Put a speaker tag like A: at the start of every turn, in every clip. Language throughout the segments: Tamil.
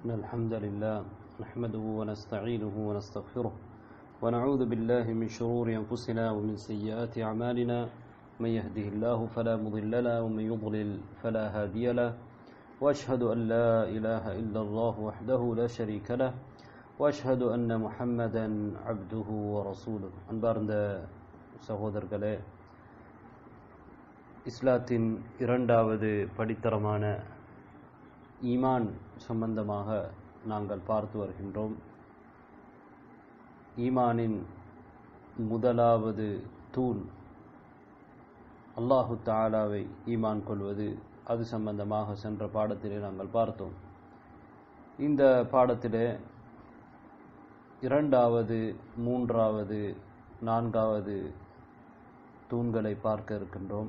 A: إن الحمد لله نحمده ونستعينه ونستغفره ونعوذ بالله من شرور أنفسنا ومن سيئات أعمالنا من يهده الله فلا مضل له ومن يضلل فلا هادي له وأشهد أن لا إله إلا الله وحده لا شريك له وأشهد أن محمدا عبده ورسوله அன்பார்ந்த சகோதரர்களே இஸ்லாத்தின் இரண்டாவது படித்தரமான ஈமான் சம்பந்தமாக நாங்கள் பார்த்து வருகின்றோம் ஈமானின் முதலாவது தூண் அல்லாஹு தாலாவை ஈமான் கொள்வது அது சம்பந்தமாக சென்ற பாடத்திலே நாங்கள் பார்த்தோம் இந்த பாடத்திலே இரண்டாவது மூன்றாவது நான்காவது தூண்களை பார்க்க இருக்கின்றோம்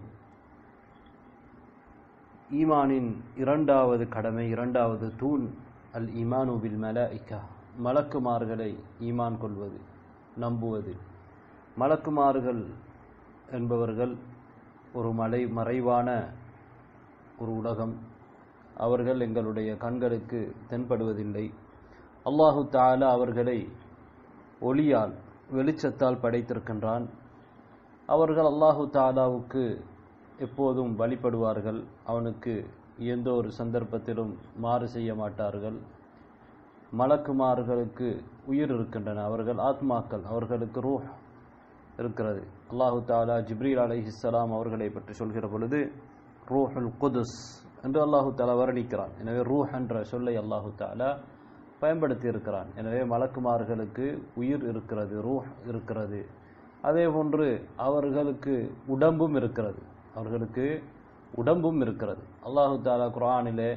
A: ஈமானின் இரண்டாவது கடமை இரண்டாவது தூண் அல் ஈமானு பில் மலாயிக்கா மலக்குமார்களை ஈமான் கொள்வது நம்புவது மலக்குமார்கள் என்பவர்கள் ஒரு மலை மறைவான ஒரு உலகம் அவர்கள் எங்களுடைய கண்களுக்கு தென்படுவதில்லை அல்லாஹு தாலா அவர்களை ஒளியால் வெளிச்சத்தால் படைத்திருக்கின்றான் அவர்கள் அல்லாஹு தாலாவுக்கு எப்போதும் வழிபடுவார்கள் அவனுக்கு எந்த ஒரு சந்தர்ப்பத்திலும் மாறு செய்ய மாட்டார்கள் மலக்குமார்களுக்கு உயிர் இருக்கின்றன அவர்கள் ஆத்மாக்கள் அவர்களுக்கு ரூஹ் இருக்கிறது அல்லாஹு தாலா ஜிப்ரீல் அலைஹிஸ்ஸலாம் அவர்களை பற்றி சொல்கிற பொழுது ரூஹுல் குதுஸ் என்று அல்லாஹு தாலா வர்ணிக்கிறான் எனவே ரூஹ் என்ற சொல்லை அல்லாஹு தாலா பயன்படுத்தி இருக்கிறான் எனவே மலக்குமார்களுக்கு உயிர் இருக்கிறது ரூஹ் இருக்கிறது அதே போன்று அவர்களுக்கு உடம்பும் இருக்கிறது அவர்களுக்கு உடம்பும் இருக்கிறது அல்லாஹு தாலா குரானிலே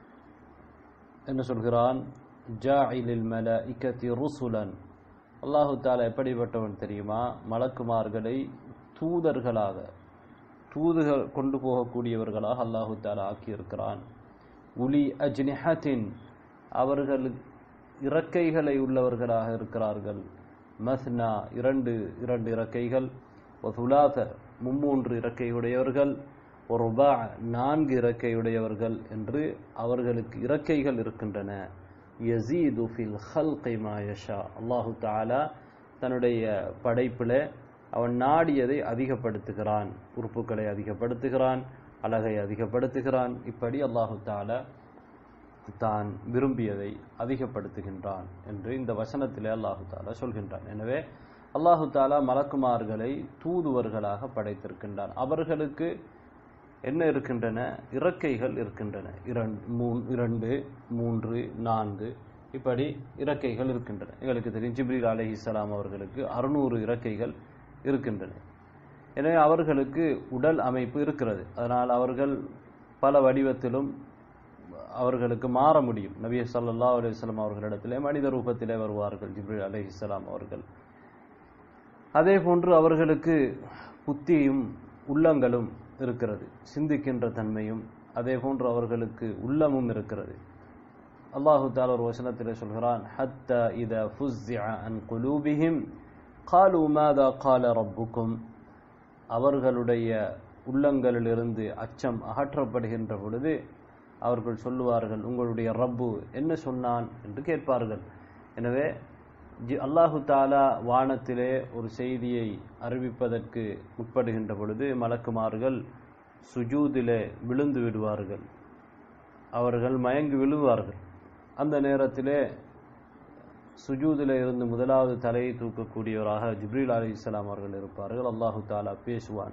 A: என்ன சொல்கிறான் ஜாயிலில் மல இக்கத்தி ருசுலன் அல்லாஹு தாலா எப்படிப்பட்டவன் தெரியுமா மலக்குமார்களை தூதர்களாக தூதுகள் கொண்டு போகக்கூடியவர்களாக அல்லாஹு தாலா ஆக்கியிருக்கிறான் உலி அஜ்னிஹத்தின் அவர்கள் இறக்கைகளை உள்ளவர்களாக இருக்கிறார்கள் மஸ்னா இரண்டு இரண்டு இறக்கைகள் ஒசுலாத மும்மூன்று இறக்கையுடையவர்கள் ஒரு ரூபா நான்கு இறக்கையுடையவர்கள் என்று அவர்களுக்கு இறக்கைகள் இருக்கின்றன யசீது ஃபில் ஹல்கை மாயஷா அல்லாஹு தாலா தன்னுடைய படைப்பில் அவன் நாடியதை அதிகப்படுத்துகிறான் உறுப்புகளை அதிகப்படுத்துகிறான் அழகை அதிகப்படுத்துகிறான் இப்படி அல்லாஹு தாலா தான் விரும்பியதை அதிகப்படுத்துகின்றான் என்று இந்த வசனத்திலே அல்லாஹு தாலா சொல்கின்றான் எனவே அல்லாஹு தாலா மலக்குமார்களை தூதுவர்களாக படைத்திருக்கின்றான் அவர்களுக்கு என்ன இருக்கின்றன இறக்கைகள் இருக்கின்றன இரண்டு மூன்று நான்கு இப்படி இறக்கைகள் இருக்கின்றன எங்களுக்கு தெரியும் ஜிப்ரீல் அலஹி இஸ்லாம் அவர்களுக்கு அறுநூறு இறக்கைகள் இருக்கின்றன எனவே அவர்களுக்கு உடல் அமைப்பு இருக்கிறது அதனால் அவர்கள் பல வடிவத்திலும் அவர்களுக்கு மாற முடியும் நபி சல்லா அலுவலாம் அவர்களிடத்திலே மனித ரூபத்திலே வருவார்கள் ஜிப்ரீல் அலி இஸ்லாம் அவர்கள் அதே போன்று அவர்களுக்கு புத்தியும் உள்ளங்களும் இருக்கிறது சிந்திக்கின்ற தன்மையும் அதே போன்று அவர்களுக்கு உள்ளமும் இருக்கிறது அல்லாஹு தால ஒரு வசனத்திலே சொல்கிறான் ஹத்த இத அன் குலூபிஹிம் காலு மாதா கால ரப்புக்கும் அவர்களுடைய உள்ளங்களிலிருந்து அச்சம் அகற்றப்படுகின்ற பொழுது அவர்கள் சொல்லுவார்கள் உங்களுடைய ரப்பு என்ன சொன்னான் என்று கேட்பார்கள் எனவே அல்லாஹு தாலா வானத்திலே ஒரு செய்தியை அறிவிப்பதற்கு முற்படுகின்ற பொழுது மலக்குமார்கள் சுஜூதிலே விழுந்து விடுவார்கள் அவர்கள் மயங்கி விழுவார்கள் அந்த நேரத்திலே சுஜூதில் இருந்து முதலாவது தலையை தூக்கக்கூடியவராக ஜிப்ரீல் அலி இஸ்லாம் அவர்கள் இருப்பார்கள் அல்லாஹு தாலா பேசுவான்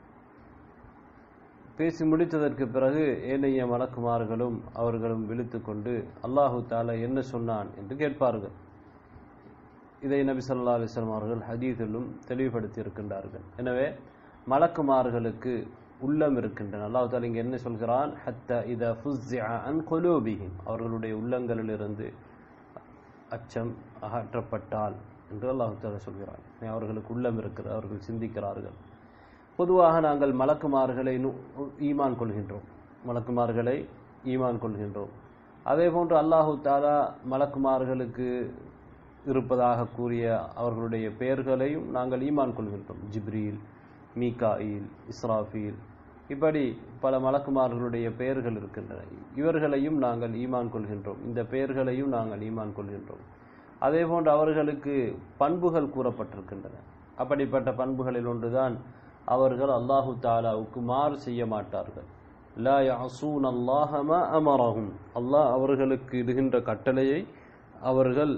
A: பேசி முடித்ததற்கு பிறகு ஏனைய மலக்குமார்களும் அவர்களும் விழித்து கொண்டு அல்லாஹு தாலா என்ன சொன்னான் என்று கேட்பார்கள் இதை நபி சொல்லா அலிஸ்லாம் அவர்கள் ஹதீதிலும் தெளிவுபடுத்தி இருக்கின்றார்கள் எனவே மலக்குமார்களுக்கு உள்ளம் இருக்கின்றன அல்லாஹு தாலா இங்கே என்ன சொல்கிறான் ஹத்த இத அன் கொலோபிஹிம் அவர்களுடைய உள்ளங்களிலிருந்து அச்சம் அகற்றப்பட்டால் என்று அல்லாஹு தாலா சொல்கிறான் அவர்களுக்கு உள்ளம் இருக்கிறது அவர்கள் சிந்திக்கிறார்கள் பொதுவாக நாங்கள் மலக்குமார்களை ஈமான் கொள்கின்றோம் மலக்குமார்களை ஈமான் கொள்கின்றோம் அதே போன்று அல்லாஹு தாலா மலக்குமார்களுக்கு இருப்பதாக கூறிய அவர்களுடைய பெயர்களையும் நாங்கள் ஈமான் கொள்கின்றோம் ஜிப்ரீல் மீகாயில் இஸ்ராஃபீல் இப்படி பல மலக்குமார்களுடைய பெயர்கள் இருக்கின்றன இவர்களையும் நாங்கள் ஈமான் கொள்கின்றோம் இந்த பெயர்களையும் நாங்கள் ஈமான் கொள்கின்றோம் அதே போன்று அவர்களுக்கு பண்புகள் கூறப்பட்டிருக்கின்றன அப்படிப்பட்ட பண்புகளில் ஒன்றுதான் அவர்கள் அல்லாஹு தாலாவுக்கு மாறு செய்ய மாட்டார்கள் லா யாசூன் அல்லாஹம அமரஹும் அல்லாஹ் அவர்களுக்கு இடுகின்ற கட்டளையை அவர்கள்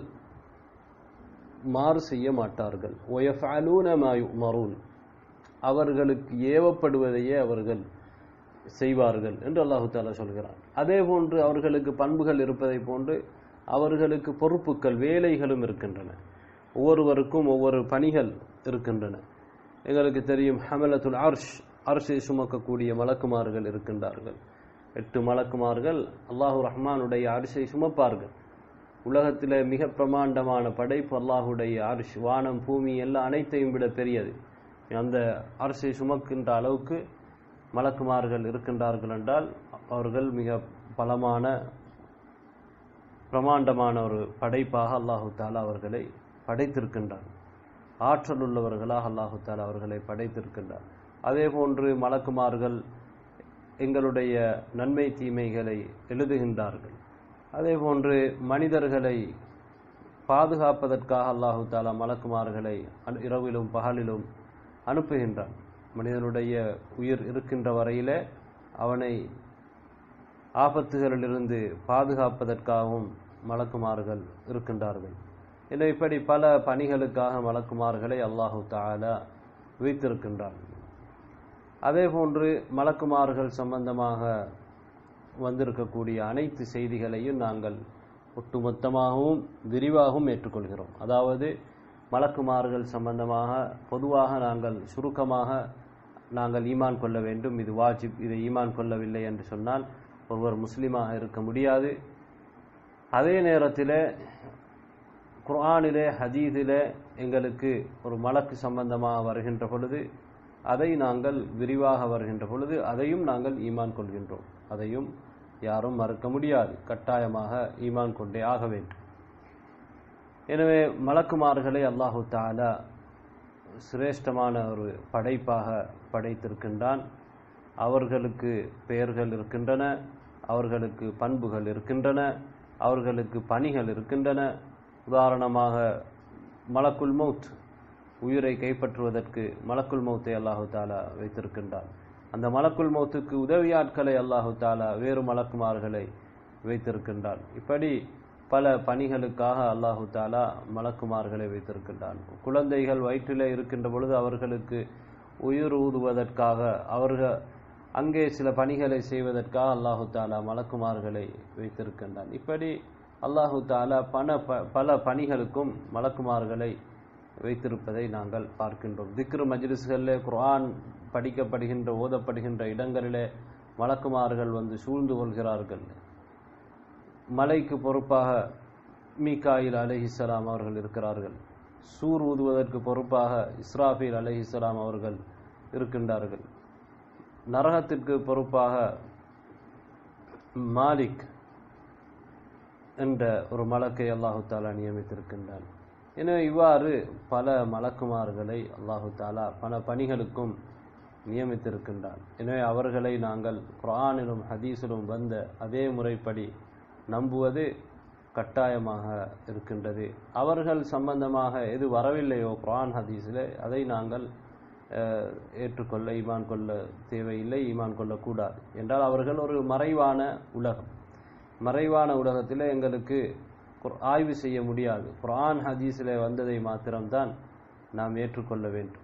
A: மாறு செய்ய மாட்டார்கள் ஒயஃபாலூன மாயுமரூன் அவர்களுக்கு ஏவப்படுவதையே அவர்கள் செய்வார்கள் என்று அல்லாஹு தாலா சொல்கிறான் அதே போன்று அவர்களுக்கு பண்புகள் இருப்பதை போன்று அவர்களுக்கு பொறுப்புகள் வேலைகளும் இருக்கின்றன ஒவ்வொருவருக்கும் ஒவ்வொரு பணிகள் இருக்கின்றன எங்களுக்கு தெரியும் ஹமலத்துல் அர்ஷ் அர்ஷை சுமக்கக்கூடிய மலக்குமார்கள் இருக்கின்றார்கள் எட்டு மலக்குமார்கள் அல்லாஹு ரஹ்மானுடைய அரிசை சுமப்பார்கள் உலகத்தில் மிக பிரமாண்டமான படைப்பு அல்லாஹுடைய அரிஷ் வானம் பூமி எல்லாம் அனைத்தையும் விட பெரியது அந்த அரசை சுமக்கின்ற அளவுக்கு மலக்குமார்கள் இருக்கின்றார்கள் என்றால் அவர்கள் மிக பலமான பிரமாண்டமான ஒரு படைப்பாக அல்லாஹு தாலா அவர்களை படைத்திருக்கின்றார் ஆற்றல் உள்ளவர்களாக அல்லாஹு தாலா அவர்களை படைத்திருக்கின்றார் அதே போன்று மலக்குமார்கள் எங்களுடைய நன்மை தீமைகளை எழுதுகின்றார்கள் அதே போன்று மனிதர்களை பாதுகாப்பதற்காக அல்லாஹு தாலா மலக்குமார்களை இரவிலும் பகலிலும் அனுப்புகின்றான் மனிதனுடைய உயிர் இருக்கின்ற வரையிலே அவனை ஆபத்துகளிலிருந்து பாதுகாப்பதற்காகவும் மலக்குமார்கள் இருக்கின்றார்கள் எனவே இப்படி பல பணிகளுக்காக மலக்குமார்களை அல்லாஹு தாலா வைத்திருக்கின்றான் அதே போன்று மலக்குமார்கள் சம்பந்தமாக வந்திருக்கக்கூடிய அனைத்து செய்திகளையும் நாங்கள் ஒட்டுமொத்தமாகவும் விரிவாகவும் ஏற்றுக்கொள்கிறோம் அதாவது மலக்குமார்கள் சம்பந்தமாக பொதுவாக நாங்கள் சுருக்கமாக நாங்கள் ஈமான் கொள்ள வேண்டும் இது வாஜிப் இதை ஈமான் கொள்ளவில்லை என்று சொன்னால் ஒருவர் முஸ்லீமாக இருக்க முடியாது அதே நேரத்தில் குர்ஆனிலே ஹதீதிலே எங்களுக்கு ஒரு மலக்கு சம்பந்தமாக வருகின்ற பொழுது அதை நாங்கள் விரிவாக வருகின்ற பொழுது அதையும் நாங்கள் ஈமான் கொள்கின்றோம் அதையும் யாரும் மறுக்க முடியாது கட்டாயமாக ஈமான் கொண்டே ஆக வேண்டும் எனவே மலக்குமார்களை அல்லாஹு தாலா சிரேஷ்டமான ஒரு படைப்பாக படைத்திருக்கின்றான் அவர்களுக்கு பெயர்கள் இருக்கின்றன அவர்களுக்கு பண்புகள் இருக்கின்றன அவர்களுக்கு பணிகள் இருக்கின்றன உதாரணமாக மலக்குல் மௌத் உயிரை கைப்பற்றுவதற்கு மலக்குல் மௌத்தை அல்லாஹு தாலா வைத்திருக்கின்றான் அந்த மலக்குல் மௌத்துக்கு உதவியாட்களை அல்லாஹு தாலா வேறு மலக்குமார்களை வைத்திருக்கின்றான் இப்படி பல பணிகளுக்காக அல்லாஹு தாலா மலக்குமார்களை வைத்திருக்கின்றான் குழந்தைகள் வயிற்றிலே இருக்கின்ற பொழுது அவர்களுக்கு உயிர் ஊதுவதற்காக அவர்கள் அங்கே சில பணிகளை செய்வதற்காக அல்லாஹு தாலா மலக்குமார்களை வைத்திருக்கின்றான் இப்படி அல்லாஹு தாலா பண ப பல பணிகளுக்கும் மலக்குமார்களை வைத்திருப்பதை நாங்கள் பார்க்கின்றோம் திக்ரு மஜ்லிஸ்களில் குர்ஆன் படிக்கப்படுகின்ற ஓதப்படுகின்ற இடங்களிலே மலக்குமார்கள் வந்து சூழ்ந்து கொள்கிறார்கள் மலைக்கு பொறுப்பாக மீகாயில் அலிஹிஸ்லாம் அவர்கள் இருக்கிறார்கள் சூர் ஊதுவதற்கு பொறுப்பாக இஸ்ராஃபீல் அலிஹிஸ்லாம் அவர்கள் இருக்கின்றார்கள் நரகத்திற்கு பொறுப்பாக மாலிக் என்ற ஒரு மலக்கை அல்லாஹு தாலா நியமித்திருக்கின்றான் எனவே இவ்வாறு பல மலக்குமார்களை அல்லாஹு தாலா பல பணிகளுக்கும் நியமித்திருக்கின்றான் எனவே அவர்களை நாங்கள் குரானிலும் ஹதீஸிலும் வந்த அதே முறைப்படி நம்புவது கட்டாயமாக இருக்கின்றது அவர்கள் சம்பந்தமாக எது வரவில்லையோ குரான் ஹதீஸில் அதை நாங்கள் ஏற்றுக்கொள்ள ஈமான் கொள்ள தேவையில்லை ஈமான் கொள்ளக்கூடாது என்றால் அவர்கள் ஒரு மறைவான உலகம் மறைவான உலகத்தில் எங்களுக்கு ஆய்வு செய்ய முடியாது குரான் ஹதீஸில் வந்ததை மாத்திரம்தான் நாம் ஏற்றுக்கொள்ள வேண்டும்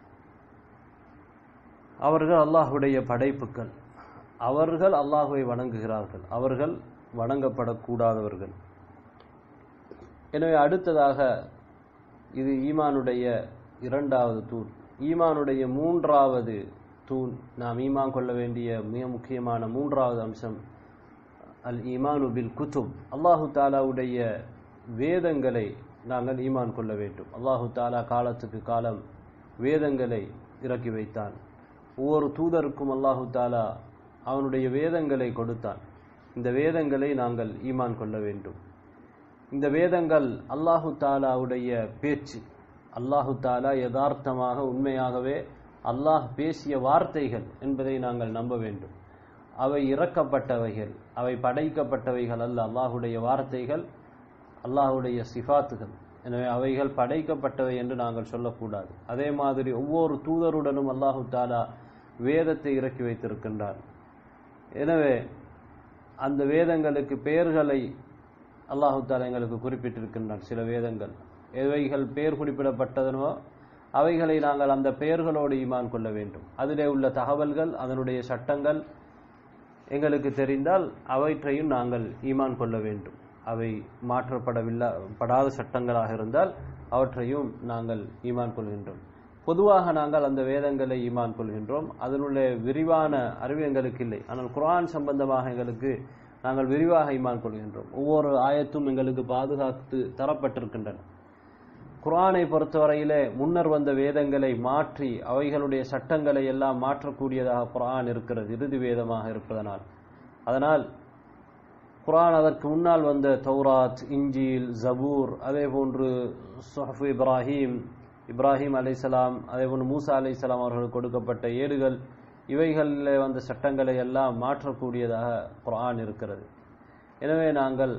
A: அவர்கள் அல்லாஹுடைய படைப்புகள் அவர்கள் அல்லாஹுவை வணங்குகிறார்கள் அவர்கள் வணங்கப்படக்கூடாதவர்கள் எனவே அடுத்ததாக இது ஈமானுடைய இரண்டாவது தூண் ஈமானுடைய மூன்றாவது தூண் நாம் ஈமான் கொள்ள வேண்டிய மிக முக்கியமான மூன்றாவது அம்சம் அல் ஈமானு பில் குத்துப் அல்லாஹு தாலாவுடைய வேதங்களை நாங்கள் ஈமான் கொள்ள வேண்டும் அல்லாஹு தாலா காலத்துக்கு காலம் வேதங்களை இறக்கி வைத்தான் ஒவ்வொரு தூதருக்கும் அல்லாஹு தாலா அவனுடைய வேதங்களை கொடுத்தான் இந்த வேதங்களை நாங்கள் ஈமான் கொள்ள வேண்டும் இந்த வேதங்கள் அல்லாஹு தாலாவுடைய பேச்சு அல்லாஹு தாலா யதார்த்தமாக உண்மையாகவே அல்லாஹ் பேசிய வார்த்தைகள் என்பதை நாங்கள் நம்ப வேண்டும் அவை இறக்கப்பட்டவைகள் அவை படைக்கப்பட்டவைகள் அல்ல அல்லாஹுடைய வார்த்தைகள் அல்லாஹுடைய சிஃபாத்துகள் எனவே அவைகள் படைக்கப்பட்டவை என்று நாங்கள் சொல்லக்கூடாது அதே மாதிரி ஒவ்வொரு தூதருடனும் அல்லாஹு தாலா வேதத்தை இறக்கி வைத்திருக்கின்றார் எனவே அந்த வேதங்களுக்கு பெயர்களை அல்லாஹு தாலா எங்களுக்கு குறிப்பிட்டிருக்கின்றான் சில வேதங்கள் எவைகள் பெயர் குறிப்பிடப்பட்டதனோ அவைகளை நாங்கள் அந்த பெயர்களோடு ஈமான் கொள்ள வேண்டும் அதிலே உள்ள தகவல்கள் அதனுடைய சட்டங்கள் எங்களுக்கு தெரிந்தால் அவற்றையும் நாங்கள் ஈமான் கொள்ள வேண்டும் அவை மாற்றப்படவில்லை படாத சட்டங்களாக இருந்தால் அவற்றையும் நாங்கள் ஈமான் கொள்கின்றோம் பொதுவாக நாங்கள் அந்த வேதங்களை ஈமான் கொள்கின்றோம் அதனுடைய விரிவான அறிவு எங்களுக்கு இல்லை ஆனால் குர்ஆன் சம்பந்தமாக எங்களுக்கு நாங்கள் விரிவாக ஈமான் கொள்கின்றோம் ஒவ்வொரு ஆயத்தும் எங்களுக்கு பாதுகாத்து தரப்பட்டிருக்கின்றன குர்ஆனை பொறுத்தவரையிலே முன்னர் வந்த வேதங்களை மாற்றி அவைகளுடைய சட்டங்களை எல்லாம் மாற்றக்கூடியதாக குர்ஆன் இருக்கிறது இறுதி வேதமாக இருப்பதனால் அதனால் குர்ஆன் அதற்கு முன்னால் வந்த தௌராத் இஞ்சில் ஜபூர் அதே போன்று சுஹஃபு இப்ராஹிம் இப்ராஹிம் அலைசலாம் அதே போன்று மூசா அலைசலாம் அவர்களுக்கு கொடுக்கப்பட்ட ஏடுகள் இவைகளில் வந்த சட்டங்களை எல்லாம் மாற்றக்கூடியதாக குர்ஆன் இருக்கிறது எனவே நாங்கள்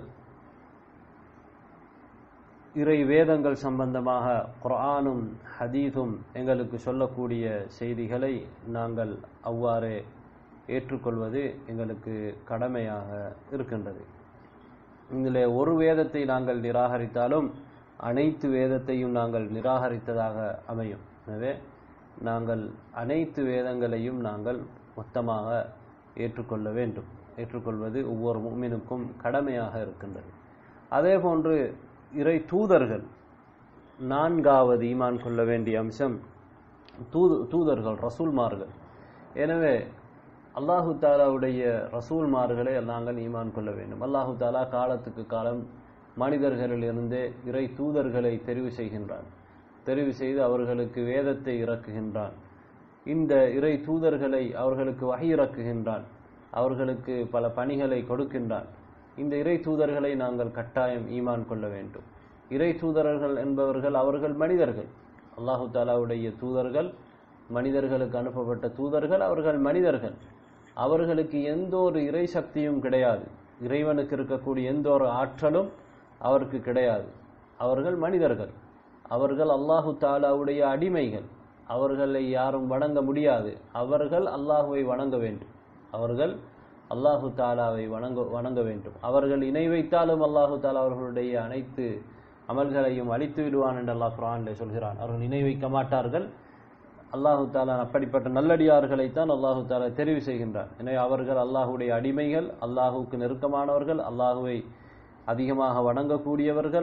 A: இறை வேதங்கள் சம்பந்தமாக குர்ஆனும் ஹதீஸும் எங்களுக்கு சொல்லக்கூடிய செய்திகளை நாங்கள் அவ்வாறே ஏற்றுக்கொள்வது எங்களுக்கு கடமையாக இருக்கின்றது இதில் ஒரு வேதத்தை நாங்கள் நிராகரித்தாலும் அனைத்து வேதத்தையும் நாங்கள் நிராகரித்ததாக அமையும் எனவே நாங்கள் அனைத்து வேதங்களையும் நாங்கள் மொத்தமாக ஏற்றுக்கொள்ள வேண்டும் ஏற்றுக்கொள்வது ஒவ்வொரு மும்மினுக்கும் கடமையாக இருக்கின்றது அதே போன்று இறை தூதர்கள் நான்காவது ஈமான் கொள்ள வேண்டிய அம்சம் தூது தூதர்கள் ரசூல்மார்கள் எனவே அல்லாஹு தாலாவுடைய ரசூல்மார்களை நாங்கள் ஈமான் கொள்ள வேண்டும் அல்லாஹு தாலா காலத்துக்கு காலம் மனிதர்களிலிருந்தே இறை தூதர்களை தெரிவு செய்கின்றான் தெரிவு செய்து அவர்களுக்கு வேதத்தை இறக்குகின்றான் இந்த இறை தூதர்களை அவர்களுக்கு வகை இறக்குகின்றான் அவர்களுக்கு பல பணிகளை கொடுக்கின்றான் இந்த இறை தூதர்களை நாங்கள் கட்டாயம் ஈமான் கொள்ள வேண்டும் இறை தூதர்கள் என்பவர்கள் அவர்கள் மனிதர்கள் அல்லாஹு தாலாவுடைய தூதர்கள் மனிதர்களுக்கு அனுப்பப்பட்ட தூதர்கள் அவர்கள் மனிதர்கள் அவர்களுக்கு எந்த ஒரு இறை சக்தியும் கிடையாது இறைவனுக்கு இருக்கக்கூடிய எந்த ஒரு ஆற்றலும் அவருக்கு கிடையாது அவர்கள் மனிதர்கள் அவர்கள் அல்லாஹு தாலாவுடைய அடிமைகள் அவர்களை யாரும் வணங்க முடியாது அவர்கள் அல்லாஹுவை வணங்க வேண்டும் அவர்கள் அல்லாஹு தாலாவை வணங்க வணங்க வேண்டும் அவர்கள் இணை வைத்தாலும் அல்லாஹு தாலா அவர்களுடைய அனைத்து அமல்களையும் அழித்து விடுவான் என்று அல்லாஹ் குரானிலே சொல்கிறான் அவர்கள் இணை வைக்க மாட்டார்கள் அல்லாஹு தாலா அப்படிப்பட்ட நல்லடியார்களைத்தான் அல்லாஹு தாலா தெரிவு செய்கின்றான் எனவே அவர்கள் அல்லாஹுடைய அடிமைகள் அல்லாஹுக்கு நெருக்கமானவர்கள் அல்லாஹுவை அதிகமாக வணங்கக்கூடியவர்கள்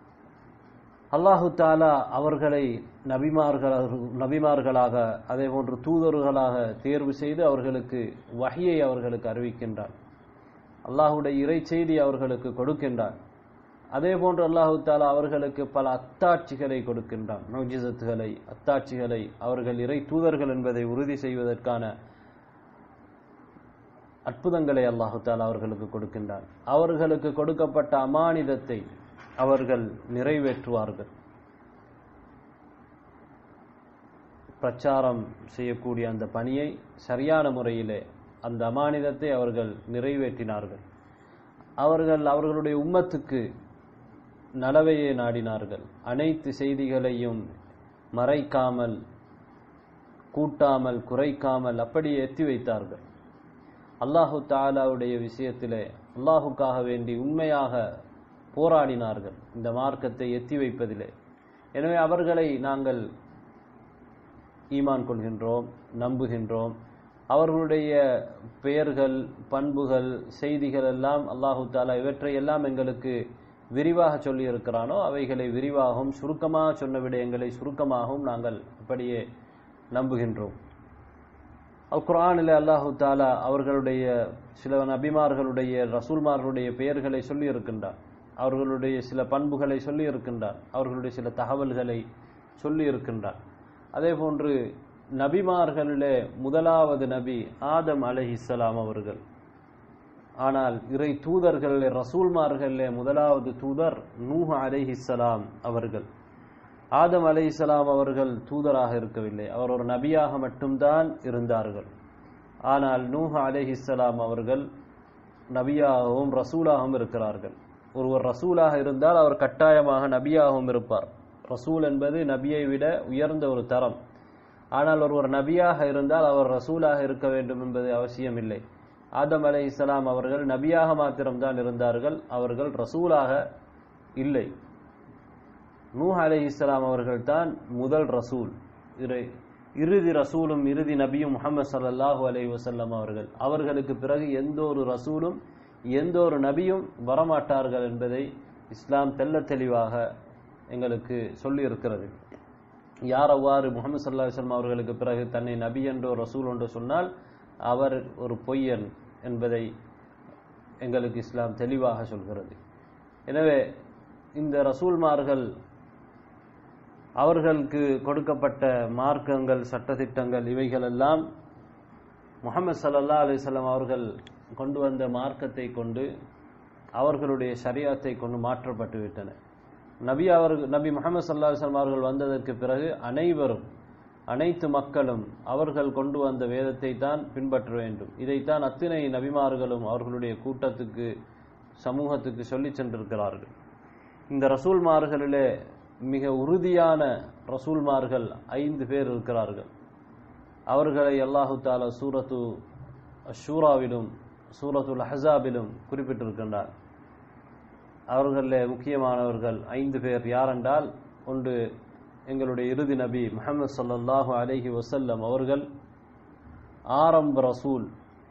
A: அல்லாஹு தாலா அவர்களை நபிமார்கள் நபிமார்களாக அதே போன்று தூதர்களாக தேர்வு செய்து அவர்களுக்கு வகையை அவர்களுக்கு அறிவிக்கின்றான் அல்லாஹுடைய இறை செய்தி அவர்களுக்கு கொடுக்கின்றான் அதே போன்று அல்லாஹு தாலா அவர்களுக்கு பல அத்தாட்சிகளை கொடுக்கின்றான் நோஜிசத்துகளை அத்தாட்சிகளை அவர்கள் இறை தூதர்கள் என்பதை உறுதி செய்வதற்கான அற்புதங்களை அல்லாஹு தாலா அவர்களுக்கு கொடுக்கின்றான் அவர்களுக்கு கொடுக்கப்பட்ட அமானிதத்தை அவர்கள் நிறைவேற்றுவார்கள் பிரச்சாரம் செய்யக்கூடிய அந்த பணியை சரியான முறையிலே அந்த அமானிதத்தை அவர்கள் நிறைவேற்றினார்கள் அவர்கள் அவர்களுடைய உம்மத்துக்கு நலவையே நாடினார்கள் அனைத்து செய்திகளையும் மறைக்காமல் கூட்டாமல் குறைக்காமல் அப்படியே எத்தி வைத்தார்கள் அல்லாஹு தாலாவுடைய விஷயத்திலே அல்லாஹுக்காக வேண்டி உண்மையாக போராடினார்கள் இந்த மார்க்கத்தை எத்தி வைப்பதிலே எனவே அவர்களை நாங்கள் ஈமான் கொள்கின்றோம் நம்புகின்றோம் அவர்களுடைய பெயர்கள் பண்புகள் செய்திகள் எல்லாம் அல்லாஹு தாலா இவற்றை எல்லாம் எங்களுக்கு விரிவாக சொல்லி இருக்கிறானோ அவைகளை விரிவாகவும் சுருக்கமாக சொன்ன விடயங்களை சுருக்கமாகவும் நாங்கள் அப்படியே நம்புகின்றோம் அல் குரானில் அல்லாஹு தாலா அவர்களுடைய சில நபிமார்களுடைய ரசூல்மார்களுடைய பெயர்களை சொல்லி இருக்கின்றார் அவர்களுடைய சில பண்புகளை சொல்லி இருக்கின்றார் அவர்களுடைய சில தகவல்களை சொல்லி இருக்கின்றார் அதே போன்று நபிமார்களிலே முதலாவது நபி ஆதம் அலஹிஸ்ஸலாம் அவர்கள் ஆனால் இறை தூதர்களிலே ரசூல்மார்களிலே முதலாவது தூதர் நூஹ் அலைஹிஸ்ஸலாம் அவர்கள் ஆதம் அலைஹிஸ்ஸலாம் அவர்கள் தூதராக இருக்கவில்லை அவர் ஒரு நபியாக மட்டும்தான் இருந்தார்கள் ஆனால் நூஹ் அலைஹிஸ்ஸலாம் அவர்கள் நபியாகவும் ரசூலாகவும் இருக்கிறார்கள் ஒருவர் ரசூலாக இருந்தால் அவர் கட்டாயமாக நபியாகவும் இருப்பார் ரசூல் என்பது நபியை விட உயர்ந்த ஒரு தரம் ஆனால் ஒருவர் நபியாக இருந்தால் அவர் ரசூலாக இருக்க வேண்டும் என்பது அவசியமில்லை ஆதம் அலை இஸ்லாம் அவர்கள் நபியாக மாத்திரம்தான் இருந்தார்கள் அவர்கள் ரசூலாக இல்லை நூஹ் அலை இஸ்லாம் அவர்கள் தான் முதல் ரசூல் இறை- இறுதி ரசூலும் இறுதி நபியும் முகமது ஸல்லல்லாஹு அலைஹி வஸல்லம் அவர்கள் அவர்களுக்கு பிறகு எந்த ஒரு ரசூலும் எந்த ஒரு நபியும் வரமாட்டார்கள் என்பதை இஸ்லாம் தெள்ளத் தெளிவாக எங்களுக்கு சொல்லி இருக்கிறது யார் அவ்வாறு முகமது சல்லா அலிஸ்லாம் அவர்களுக்கு பிறகு தன்னை நபி என்றோ ரசூல் என்றோ சொன்னால் அவர் ஒரு பொய்யன் என்பதை எங்களுக்கு இஸ்லாம் தெளிவாக சொல்கிறது எனவே இந்த ரசூல்மார்கள் அவர்களுக்கு கொடுக்கப்பட்ட மார்க்கங்கள் சட்டதிட்டங்கள் இவைகளெல்லாம் முகமது சல்லல்லா அலிஸ்லாம் அவர்கள் கொண்டு வந்த மார்க்கத்தை கொண்டு அவர்களுடைய ஷரியத்தை கொண்டு மாற்றப்பட்டு விட்டன நபி அவர்கள் நபி முகமது சல்லா அலிஸ்லாம் அவர்கள் வந்ததற்கு பிறகு அனைவரும் அனைத்து மக்களும் அவர்கள் கொண்டு வந்த வேதத்தை தான் பின்பற்ற வேண்டும் இதைத்தான் அத்தனை நபிமார்களும் அவர்களுடைய கூட்டத்துக்கு சமூகத்துக்கு சொல்லிச் சென்றிருக்கிறார்கள் இந்த ரசூல்மார்களிலே மிக உறுதியான ரசூல்மார்கள் ஐந்து பேர் இருக்கிறார்கள் அவர்களை அல்லாஹு தாலா சூரத்து ஷூராவிலும் சூரத்துல் அஹ்ஸாபிலும் குறிப்பிட்டிருக்கின்றார் அவர்களிலே முக்கியமானவர்கள் ஐந்து பேர் யாரென்றால் ஒன்று எங்களுடைய இறுதி நபி முஹம்மது ஸல்லல்லாஹு அலைஹி வஸல்லம் அவர்கள் ஆரம்ப ரசூல்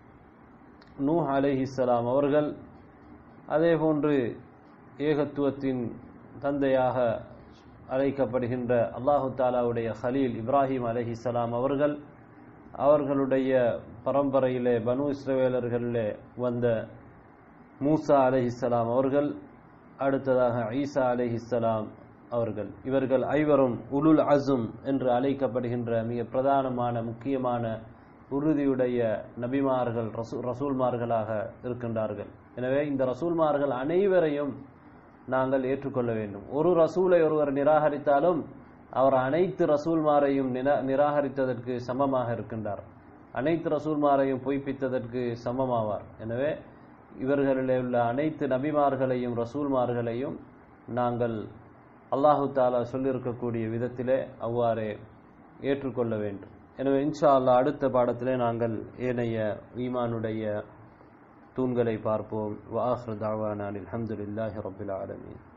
A: நூஹ் அலைஹிஸ்ஸலாம் அவர்கள் அதே போன்று ஏகத்துவத்தின் தந்தையாக அழைக்கப்படுகின்ற அல்லாஹு தாலாவுடைய ஹலீல் இப்ராஹிம் அலைஹிஸ்ஸலாம் அவர்கள் அவர்களுடைய பரம்பரையிலே பனு இஸ்ரவேலர்களிலே வந்த மூசா அலைஹிஸ்ஸலாம் அவர்கள் அடுத்ததாக ஈசா அலைஹிஸ்ஸலாம் அவர்கள் இவர்கள் ஐவரும் உலுல் அசும் என்று அழைக்கப்படுகின்ற மிக பிரதானமான முக்கியமான உறுதியுடைய நபிமார்கள் ரசூ ரசூல்மார்களாக இருக்கின்றார்கள் எனவே இந்த ரசூல்மார்கள் அனைவரையும் நாங்கள் ஏற்றுக்கொள்ள வேண்டும் ஒரு ரசூலை ஒருவர் நிராகரித்தாலும் அவர் அனைத்து ரசூல்மாரையும் நிரா- நிராகரித்ததற்கு சமமாக இருக்கின்றார் அனைத்து ரசூல்மாரையும் பொய்ப்பித்ததற்கு சமமாவார் எனவே இவர்களிலே உள்ள அனைத்து நபிமார்களையும் ரசூல்மார்களையும் நாங்கள் அல்லாஹு தாலா சொல்லியிருக்கக்கூடிய விதத்திலே அவ்வாறே ஏற்றுக்கொள்ள வேண்டும் எனவே இன்ஷா அல்லாஹ் அடுத்த பாடத்திலே நாங்கள் ஏனைய ஈமானுடைய தூண்களை பார்ப்போம் வாஹ்ரு தாவானான் அல்ஹம்துலில்லாஹி ரப்பில் ஆலமீன்